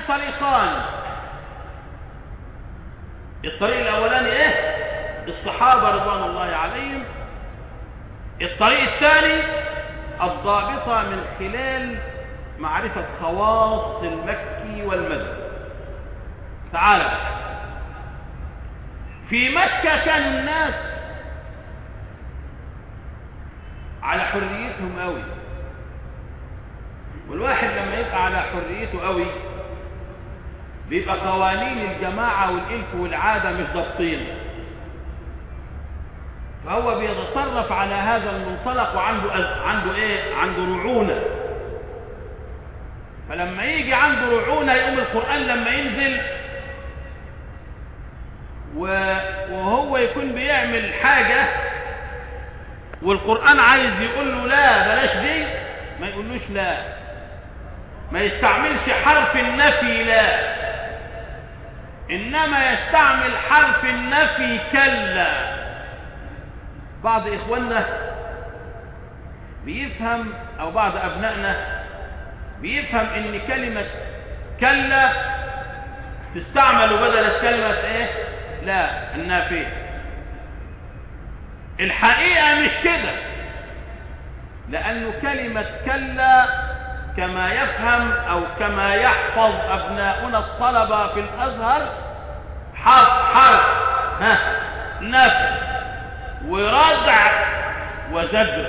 طريقان الطريق الاولاني ايه الصحابة رضوان الله عليهم الطريق الثاني الضابطة من خلال معرفة خواص المكي والمدني تعالى في مكة كان الناس على حريتهم قوي والواحد لما يبقى على حريته قوي بيبقى قوانين الجماعة والإلف والعادة مش ضابطين فهو بيتصرف على هذا المنطلق وعنده عنده ايه عنده رعونة فلما يجي عنده رعونة يقوم القرآن لما ينزل وهو يكون بيعمل حاجة والقرآن عايز يقول له لا بلاش دي ما يقولوش لا ما يستعملش حرف النفي لا إنما يستعمل حرف النفي كلا بعض إخواننا بيفهم أو بعض أبنائنا بيفهم إن كلمة كلا تستعمل بدل كلمة إيه لا النافية الحقيقة مش كده لأنه كلمة كلا كما يفهم أو كما يحفظ أبناؤنا الطلبة في الأزهر حرف حرف ها نفي وردع وزجر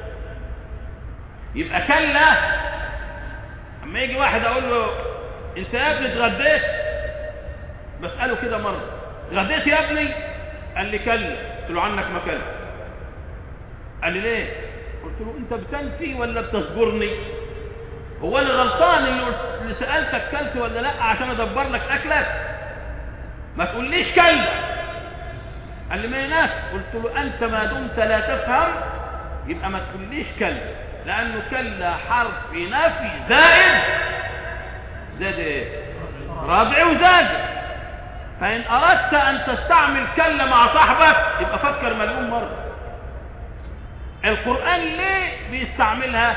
يبقى كلا اما يجي واحد اقول له انت يا ابني اتغديت بسأله كده مرة اتغديت يا ابني قال لي كلا قلت له عنك ما كلت قال لي ليه قلت له انت بتنفي ولا بتصبرني هو انا غلطان اللي, قلت اللي سألتك كلت ولا لا عشان ادبر لك اكلك ما تقوليش كلا قال لي ما يناس قلت له انت ما دمت لا تفهم يبقى ما تقوليش كلا لانه كلا حرف نفي زائد زائد ايه رابع وزائد فان اردت ان تستعمل كلا مع صاحبك يبقى فكر مليون مره القران ليه بيستعملها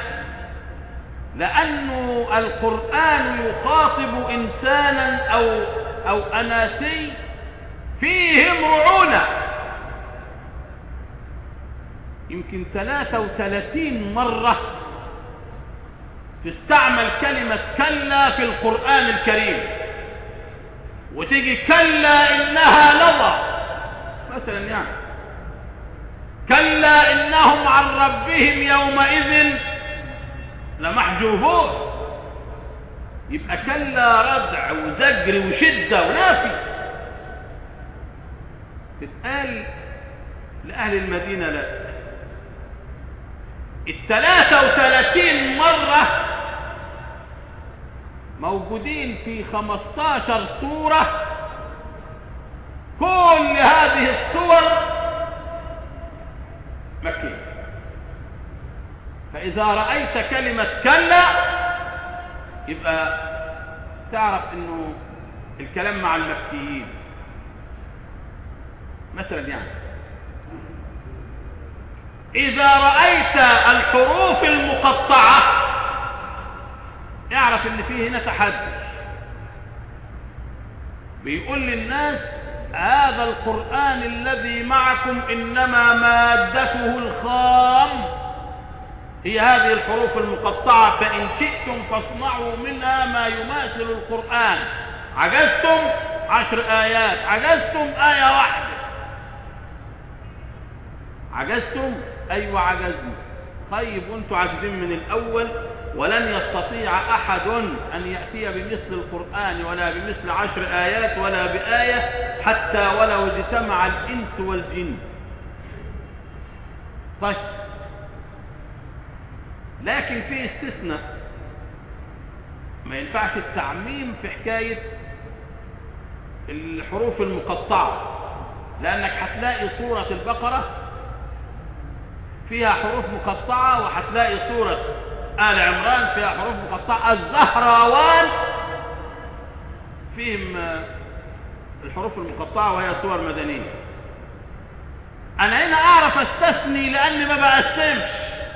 لانه القران يخاطب انسانا او او اناسي فيهم رعونه يمكن 33 مرة تستعمل كلمة كلا في القرآن الكريم وتيجي كلا إنها لظى مثلا يعني كلا إنهم عن ربهم يومئذ لمحجوبون يبقى كلا ردع وزجر وشدة ونافي تتقال لأهل المدينة لا الثلاثة وثلاثين مرة موجودين في خمستاشر سورة كل هذه الصور مكية فإذا رأيت كلمة كلا يبقى تعرف انه الكلام مع المكيين مثلا يعني إذا رأيت الحروف المقطعة اعرف ان فيه هنا تحدي بيقول للناس هذا القرآن الذي معكم إنما مادته الخام هي هذه الحروف المقطعة فإن شئتم فاصنعوا منها ما يماثل القرآن عجزتم عشر آيات عجزتم آية واحدة عجزتم أيوة عجزنا طيب وانتوا عاجزين من الأول ولن يستطيع أحد أن يأتي بمثل القرآن ولا بمثل عشر آيات ولا بآية حتى ولو اجتمع الإنس والجن طيب لكن في استثناء ما ينفعش التعميم في حكاية الحروف المقطعة لأنك هتلاقي سورة البقرة فيها حروف مقطعة وهتلاقي سورة آل عمران فيها حروف مقطعة الزهراوان فيهم الحروف المقطعة وهي صور مدنية أنا هنا أعرف أستثني لأني ما بقسمش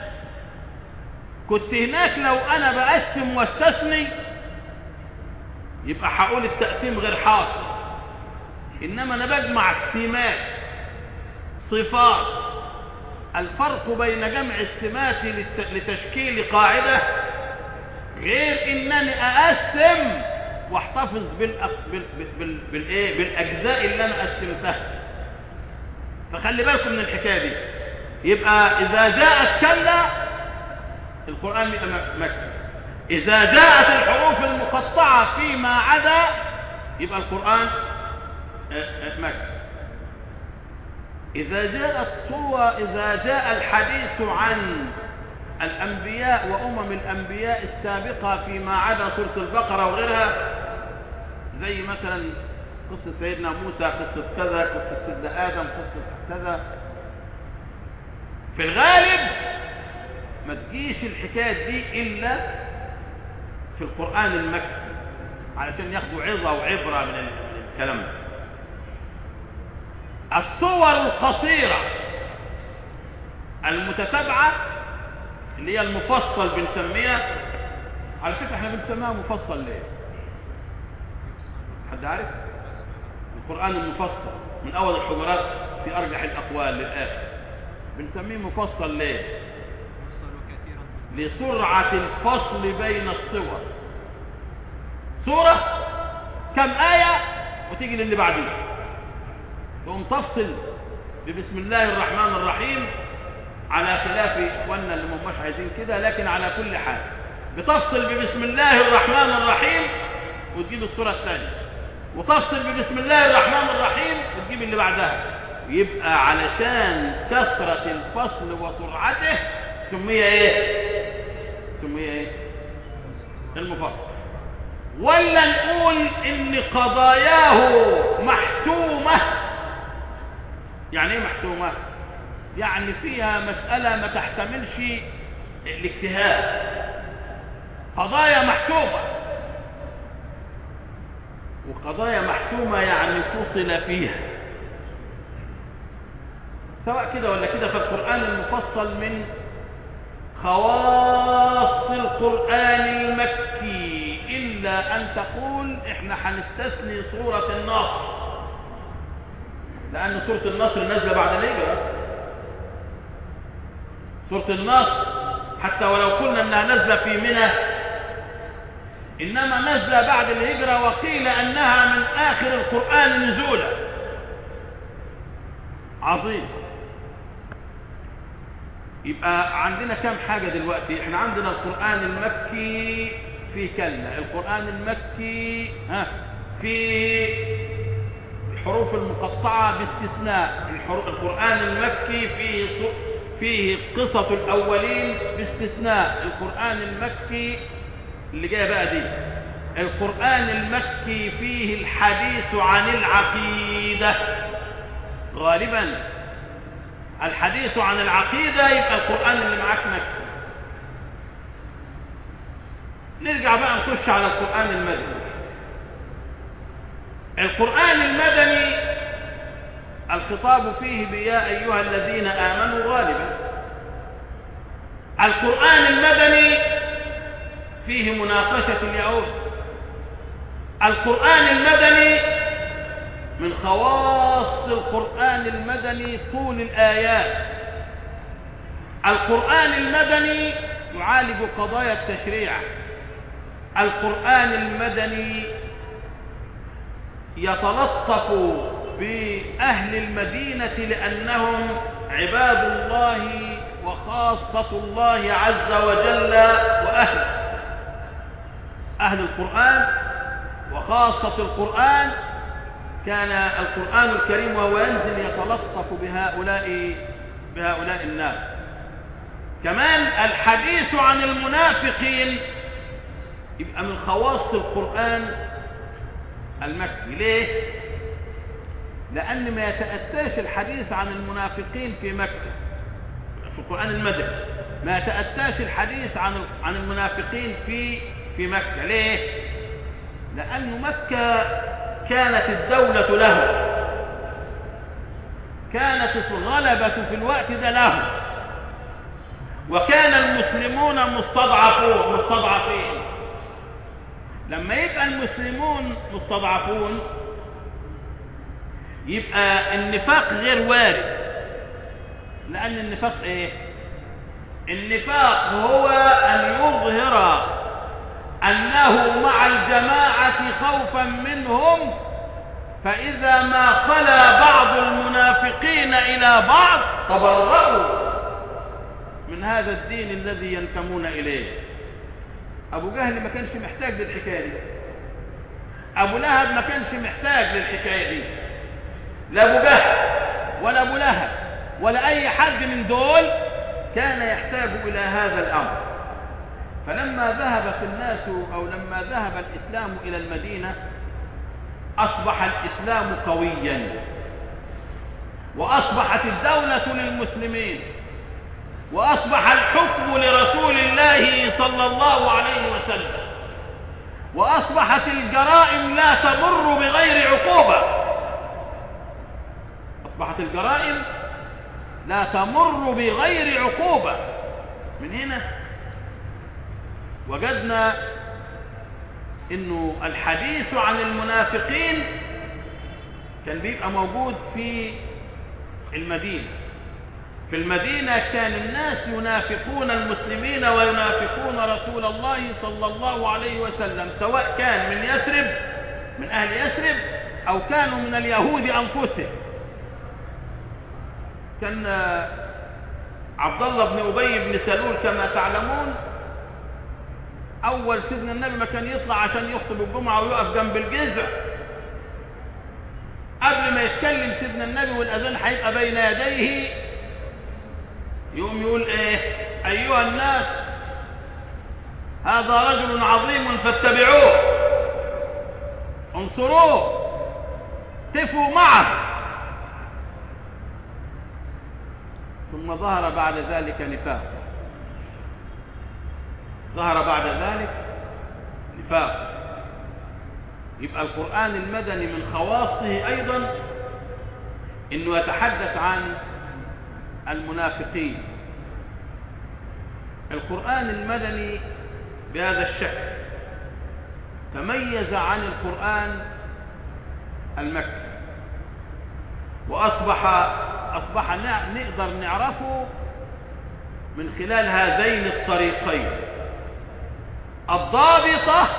كنت هناك لو أنا بقسم واستثني يبقى هقول التقسيم غير حاصل إنما أنا بجمع السمات صفات الفرق بين جمع السمات لتشكيل قاعدة غير إنني أقسم واحتفظ بالأق... بال... بال... بالإيه؟ بالأجزاء اللي أنا قسمتها فخلي بالكم من الحكاية دي يبقى إذا جاءت كلا القرآن يبقى مكي إذا جاءت الحروف المقطعة فيما عدا يبقى القرآن مكي إذا جاءت صور إذا جاء الحديث عن الأنبياء وأمم الأنبياء السابقة فيما عدا سورة البقرة وغيرها زي مثلا قصة سيدنا موسى قصة كذا قصة سيدنا آدم قصة كذا في الغالب ما تجيش الحكاية دي إلا في القرآن المكي علشان ياخدوا عظة وعبرة من الكلام ده الصور القصيرة المتتابعة اللي هي المفصل بنسميها على فكرة احنا بنسميها مفصل ليه حد عارف القرآن المفصل من أول الحجرات في أرجح الأقوال للآخر بنسميه مفصل ليه لسرعة الفصل بين الصور سورة كم آية وتيجي للي بعدين تقوم تفصل ببسم الله الرحمن الرحيم على خلاف اخواننا اللي مش عايزين كده لكن على كل حال بتفصل ببسم الله الرحمن الرحيم وتجيب السورة الثانية وتفصل ببسم الله الرحمن الرحيم وتجيب اللي بعدها يبقى علشان كثرة الفصل وسرعته سمي ايه سمي ايه المفصل ولا نقول ان قضاياه محسومة يعني ايه محسومة يعني فيها مسألة ما تحتملش الاجتهاد قضايا محسومة وقضايا محسومة يعني فصل فيها سواء كده ولا كده فالقرآن المفصل من خواص القرآن المكي إلا أن تقول إحنا هنستثني سورة النصر لأن سورة النصر نازلة بعد الهجرة سورة النصر حتى ولو قلنا أنها نازلة في منى إنما نازلة بعد الهجرة وقيل أنها من آخر القرآن نزولا عظيم يبقى عندنا كم حاجة دلوقتي احنا عندنا القرآن المكي في كلمة القرآن المكي ها في الحروف المقطعة باستثناء القرآن المكي فيه فيه قصص الأولين باستثناء القرآن المكي اللي جايه بقى دي القرآن المكي فيه الحديث عن العقيدة غالبا الحديث عن العقيدة يبقى القرآن اللي معاك مكي نرجع بقى نخش على القرآن المدني القرآن المدني الخطاب فيه بيا أيها الذين آمنوا غالبا القرآن المدني فيه مناقشة اليهود القرآن المدني من خواص القرآن المدني طول الآيات القرآن المدني يعالج قضايا التشريع القرآن المدني يتلطف بأهل المدينة لأنهم عباد الله وخاصة الله عز وجل وأهله أهل القرآن وخاصة القرآن كان القرآن الكريم وهو ينزل يتلطف بهؤلاء بهؤلاء الناس كمان الحديث عن المنافقين يبقى من خواص القرآن المكي ليه لأن ما يتأتاش الحديث عن المنافقين في مكة في القرآن المدني ما يتأتاش الحديث عن عن المنافقين في في مكة ليه لأن مكة كانت الدولة له كانت الغلبة في الوقت ده له وكان المسلمون مستضعفون مستضعفين لما يبقى المسلمون مستضعفون يبقى النفاق غير وارد لأن النفاق ايه النفاق هو أن يظهر أنه مع الجماعة خوفا منهم فإذا ما خلا بعض المنافقين إلى بعض تبرأوا من هذا الدين الذي ينتمون إليه أبو جهل ما كانش محتاج للحكاية دي أبو لهب ما كانش محتاج للحكاية دي لا أبو جهل ولا أبو لهب ولا أي حد من دول كان يحتاج إلى هذا الأمر فلما ذهبت الناس أو لما ذهب الإسلام إلى المدينة أصبح الإسلام قويا وأصبحت الدولة للمسلمين وأصبح الحكم لرسول الله صلى الله عليه وسلم وأصبحت الجرائم لا تمر بغير عقوبة أصبحت الجرائم لا تمر بغير عقوبة من هنا وجدنا انه الحديث عن المنافقين كان بيبقى موجود في المدينة في المدينة كان الناس ينافقون المسلمين وينافقون رسول الله صلى الله عليه وسلم سواء كان من يثرب من أهل يثرب أو كانوا من اليهود أنفسهم كان عبد الله بن أبي بن سلول كما تعلمون أول سيدنا النبي ما كان يطلع عشان يخطب الجمعة ويقف جنب الجذع قبل ما يتكلم سيدنا النبي والأذان هيبقى بين يديه يقوم يقول ايه ايها الناس هذا رجل عظيم فاتبعوه انصروه تفوا معه ثم ظهر بعد ذلك نفاق ظهر بعد ذلك نفاق يبقى القرآن المدني من خواصه أيضا أنه يتحدث عن المنافقين القرآن المدني بهذا الشكل تميز عن القرآن المكي وأصبح أصبح نقدر نعرفه من خلال هذين الطريقين الضابطة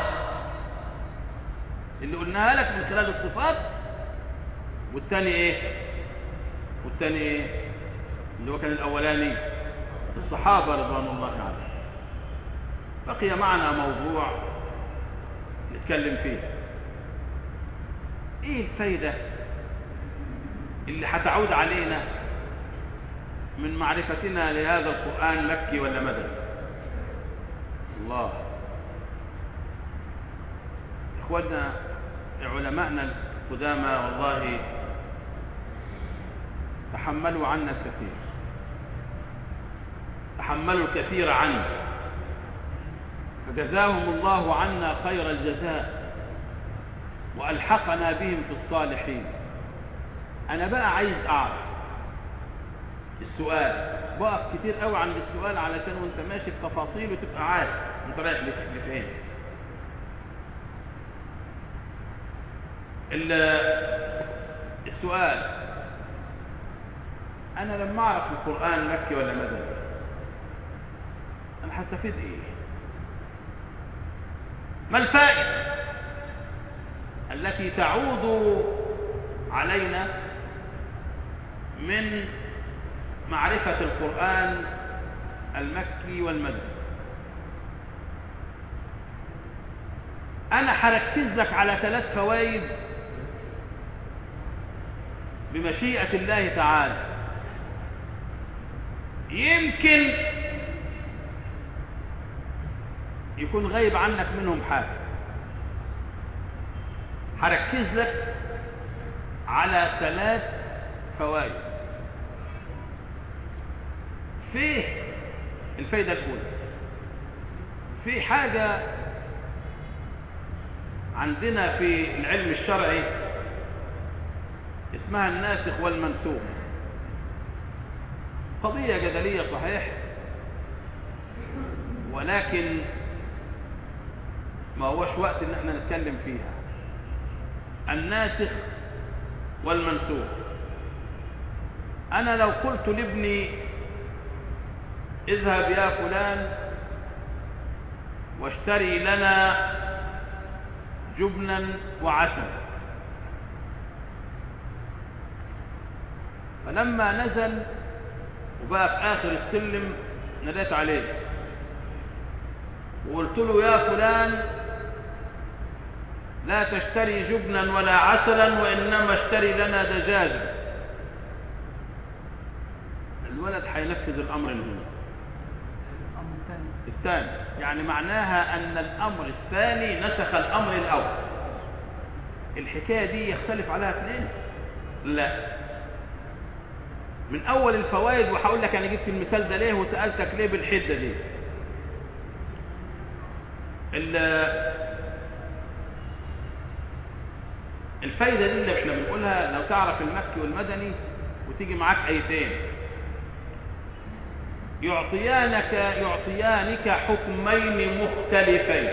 اللي قلناها لك من خلال الصفات والتاني ايه والتاني ايه اللي هو كان الاولاني الصحابة رضوان الله عليهم بقي معنا موضوع نتكلم فيه ايه الفايدة اللي هتعود علينا من معرفتنا لهذا القرآن مكي ولا مدني الله اخواننا علماءنا القدامى والله تحملوا عنا الكثير تحملوا الكثير عنا فجزاهم الله عنا خير الجزاء وألحقنا بهم في الصالحين أنا بقى عايز أعرف السؤال بقف كتير قوي عند السؤال علشان وانت ماشي في تفاصيله تبقى عارف انت رايح لفين السؤال انا لما اعرف القرآن مكي ولا مدني انا هستفيد ايه ما الفائدة التي تعود علينا من معرفة القرآن المكي والمدني انا هركز لك على ثلاث فوائد بمشيئة الله تعالى يمكن يكون غايب عنك منهم حاجة هركز لك على ثلاث فوائد فيه الفايدة الأولى في حاجة عندنا في العلم الشرعي اسمها الناسخ والمنسوخ قضية جدلية صحيح ولكن ما هوش وقت ان احنا نتكلم فيها الناسخ والمنسوخ انا لو قلت لابني اذهب يا فلان واشتري لنا جبنا وعسل فلما نزل وبقى في آخر السلم ناديت عليه وقلت له يا فلان لا تشتري جبنا ولا عسلا وإنما اشتري لنا دجاجا الولد هينفذ الأمر اللي هنا الأمر الثاني الثاني يعني معناها أن الأمر الثاني نسخ الأمر الأول الحكاية دي يختلف عليها اثنين لا من أول الفوائد وهقول لك أنا جبت المثال ده ليه وسألتك ليه بالحدة دي ال- الفايدة دي اللي احنا بنقولها لو تعرف المكي والمدني وتيجي معاك ايتين يعطيانك يعطيانك حكمين مختلفين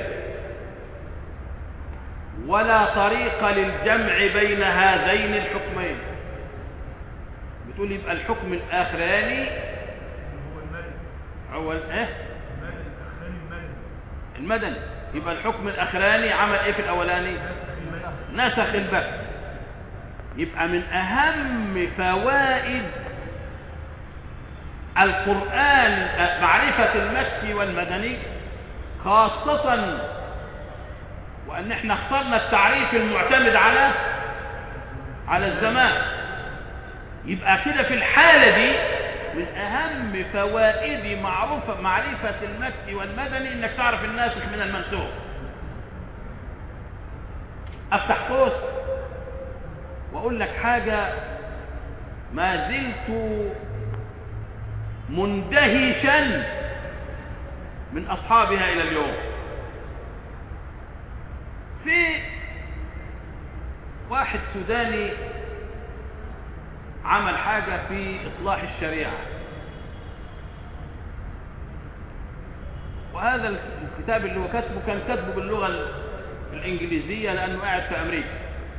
ولا طريق للجمع بين هذين الحكمين بتقول يبقى الحكم الاخراني هو الملك هو ال- ايه الملك الأخراني الملك المدني يبقى الحكم الاخراني عمل ايه في الاولاني ناسخ الملك نسخ البث يبقى من اهم فوائد القرآن معرفة المكي والمدني خاصة وأن احنا اخترنا التعريف المعتمد على على الزمان يبقى كده في الحالة دي من أهم فوائد معروفة معرفة المكي والمدني إنك تعرف الناسخ من المنسوخ أفتح قوس وأقول لك حاجة ما زلت مندهشا من أصحابها إلى اليوم في واحد سوداني عمل حاجة في إصلاح الشريعة وهذا الكتاب اللي هو كاتبه كان كاتبه باللغة الإنجليزية لأنه قاعد في أمريكا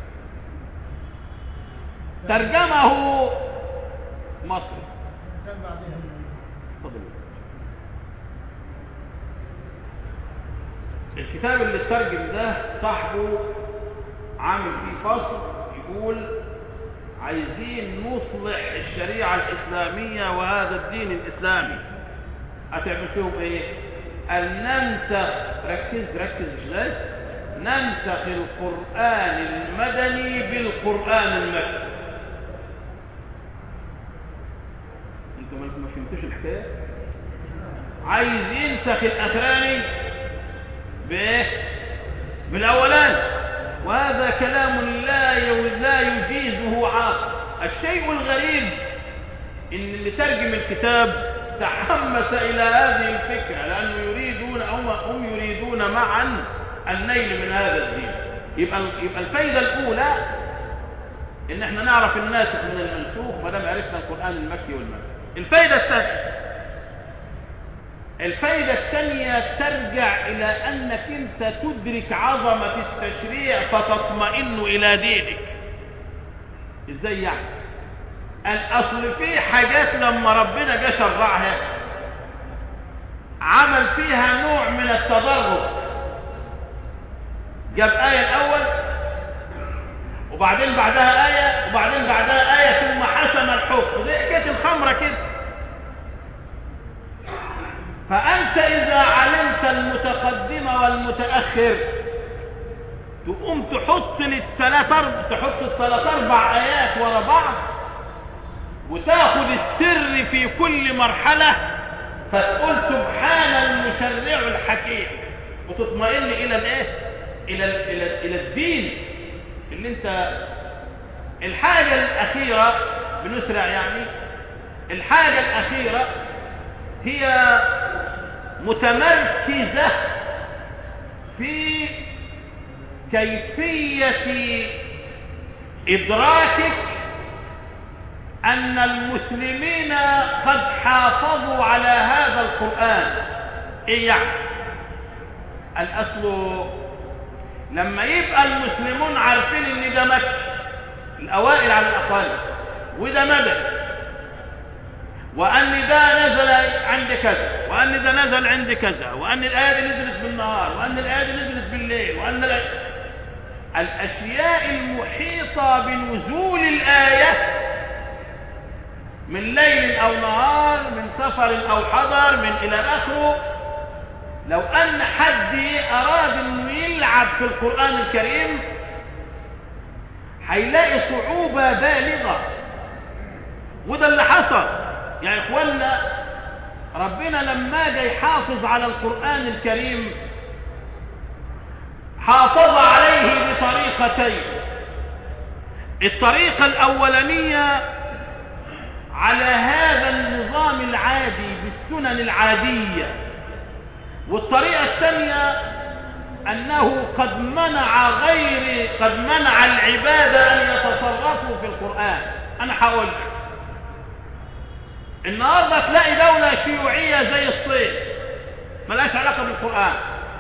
ترجمه مصري كان بعدها تفضل الكتاب اللي اترجم ده صاحبه عامل فيه فصل يقول عايزين نصلح الشريعة الإسلامية وهذا الدين الإسلامي هتعمل فيهم ايه أن ننسخ ركز ركز ازاي ننسخ القرآن المدني بالقرآن المكي انتوا ما ما فهمتوش الحكاية عايز ينسخ الأخراني بإيه بالأولاني وهذا كلام لا يو- لا يجيزه عاقل الشيء الغريب ان اللي ترجم الكتاب تحمس الى هذه الفكره لانه يريدون هم هم يريدون معا النيل من هذا الدين يبقى يبقى الفائده الاولى ان احنا نعرف الناسخ من المنسوخ ما دام عرفنا القران المكي والمكي الفائده الثانيه الفائدة الثانية ترجع إلى أنك أنت تدرك عظمة التشريع فتطمئن إلى دينك إزاي يعني الأصل في حاجات لما ربنا جه شرعها عمل فيها نوع من التدرج جاب آية الأول وبعدين بعدها آية وبعدين بعدها آية ثم حسم الحكم زي حكاية الخمرة كده فأنت إذا علمت المتقدم والمتأخر تقوم تحط للثلاث أربع تحط الثلاث أربع آيات ورا بعض وتاخد السر في كل مرحلة فتقول سبحان المشرع الحكيم وتطمئن إلى الإيه؟ إلى ال إلى ال إلى الدين اللي أنت الحاجة الأخيرة بنسرع يعني الحاجة الأخيرة هي متمركزة في كيفية إدراكك أن المسلمين قد حافظوا على هذا القرآن إيه يعني الأصل لما يبقى المسلمون عارفين ان ده مكي الاوائل على الاقل وده مدني وان ده نزل عند كذا وان ده نزل عند كذا وان الايه دي نزلت بالنهار وان الايه دي نزلت بالليل وان الآية الاشياء المحيطه بنزول الايه من ليل او نهار من سفر او حضر من الى اخره لو ان حد اراد انه يلعب في القران الكريم هيلاقي صعوبه بالغه وده اللي حصل يا اخوانا ربنا لما جاي يحافظ على القران الكريم حافظ عليه بطريقتين الطريقه الاولانيه على هذا النظام العادي بالسنن العاديه والطريقة الثانية أنه قد منع غير قد منع العبادة أن يتصرفوا في القرآن أنا هقول لك النهاردة تلاقي دولة شيوعية زي الصين ملهاش علاقة بالقرآن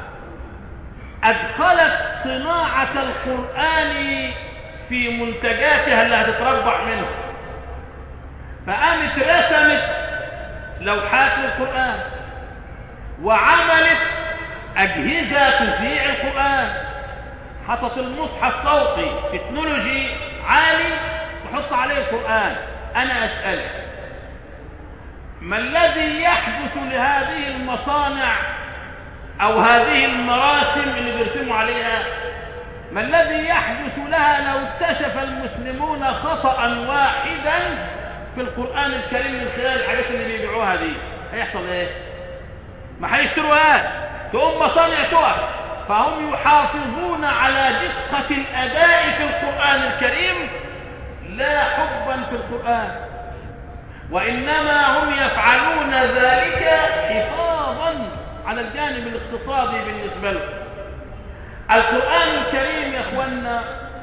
أدخلت صناعة القرآن في منتجاتها اللي هتتربح منها فقامت رسمت لوحات للقرآن وعملت أجهزة تذيع القرآن حطت المصحف صوتي تكنولوجي عالي وحط عليه القرآن أنا أسألك ما الذي يحدث لهذه المصانع أو هذه المراسم اللي بيرسموا عليها ما الذي يحدث لها لو اكتشف المسلمون خطأ واحدا في القرآن الكريم من خلال الحاجات اللي بيبيعوها دي هيحصل ايه ما هيشتروهاش تقوم مصانع تقف فهم يحافظون على دقة الأداء في القرآن الكريم لا حبا في القرآن وإنما هم يفعلون ذلك حفاظا على الجانب الاقتصادي بالنسبة لهم القرآن الكريم يا اخوانا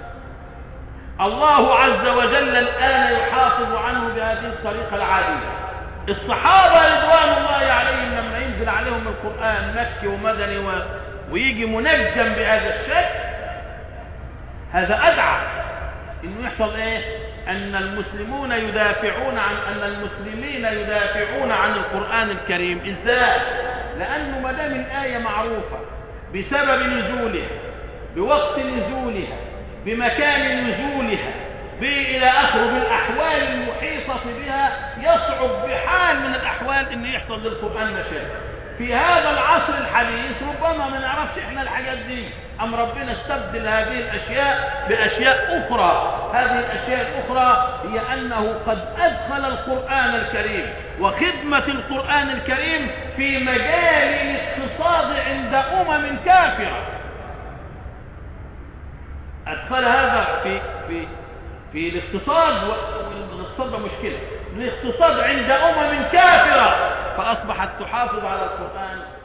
الله عز وجل الآن يحافظ عنه بهذه الطريقة العادية الصحابة رضوان الله عليهم لما ينزل عليهم القرآن مكي ومدني و... ويجي منجم بهذا الشكل هذا أدعى إنه يحصل إيه أن المسلمون يدافعون عن أن المسلمين يدافعون عن القرآن الكريم إزاي لأنه ما دام الآية معروفة بسبب نزولها بوقت نزولها بمكان نزولها إلى آخره بالأحوال المحيطة بها يصعب بحال من الأحوال أن يحصل للقرآن مشاكل في هذا العصر الحديث ربما ما نعرفش احنا الحاجات دي أم ربنا استبدل هذه الأشياء بأشياء أخرى هذه الأشياء الأخرى هي أنه قد أدخل القرآن الكريم وخدمة القرآن الكريم في مجال الاقتصاد عند أمم كافرة أدخل هذا في في في الاقتصاد والاقتصاد ده مشكلة الاقتصاد عند أمم كافرة فأصبحت تحافظ على القرآن